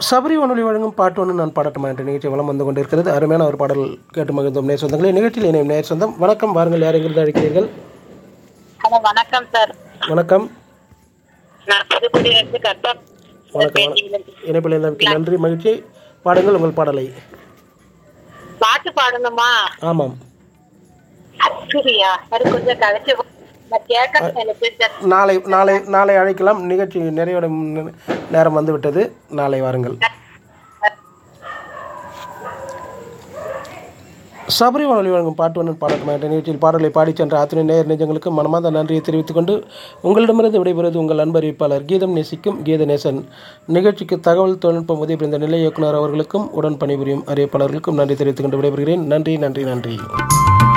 சபரி வானொலி வழங்கும் பாட்டு ஒன்று நான் பாடட்டுமா என்ற நிகழ்ச்சி வளம் வந்து கொண்டிருக்கிறது அருமையான ஒரு பாடல் கேட்டு மகிழ்ந்தோம் நேர் சொந்தங்களே நிகழ்ச்சியில் இணையும் நேர் சொந்தம் வணக்கம் வாருங்கள் யார் எங்கிருந்து அழைக்கிறீர்கள் ஹலோ வணக்கம் சார் வணக்கம் நான் புதுக்குடியிலிருந்து கட்டம் வணக்கம் இணைப்பில் இருந்ததற்கு நன்றி மகிழ்ச்சி பாடுங்கள் உங்கள் பாடலை பாட்டு பாடணுமா ஆமாம் அப்படியா அது கொஞ்சம் கழிச்சு போ- நான் கேட்கணும் எனக்கு சார். நாளை நாளை நாளை அழைக்கலாம் நிகழ்ச்சி நிறைவடையும் நே- நேரம் வந்து விட்டது நாளை வாருங்கள் சபரி வானொலி வழங்கும் பாட்டு ஒன்று பாடட்டுமா என்ற நிகழ்ச்சியில் பாடலை பாடிச் சென்ற அத்துணை நேர் நெஞ்சங்களுக்கு மனமார்ந்த நன்றியை தெரிவித்துக் கொண்டு உங்களிடமிருந்து விடைபெறுவது உங்கள் அன்பு அறிவிப்பாளர் கீதம் நேசிக்கும் கீதநேசன் நிகழ்ச்சிக்கு தகவல் தொழில்நுட்பம் உதவி புரிந்த நிலை இயக்குனர் அவர்களுக்கும் உடன் பணிபுரியும் அறிவிப்பாளர்களுக்கும் நன்றி தெரிவித்துக் கொண்டு விடைபெறுகிறேன் நன்றி நன்றி நன்றி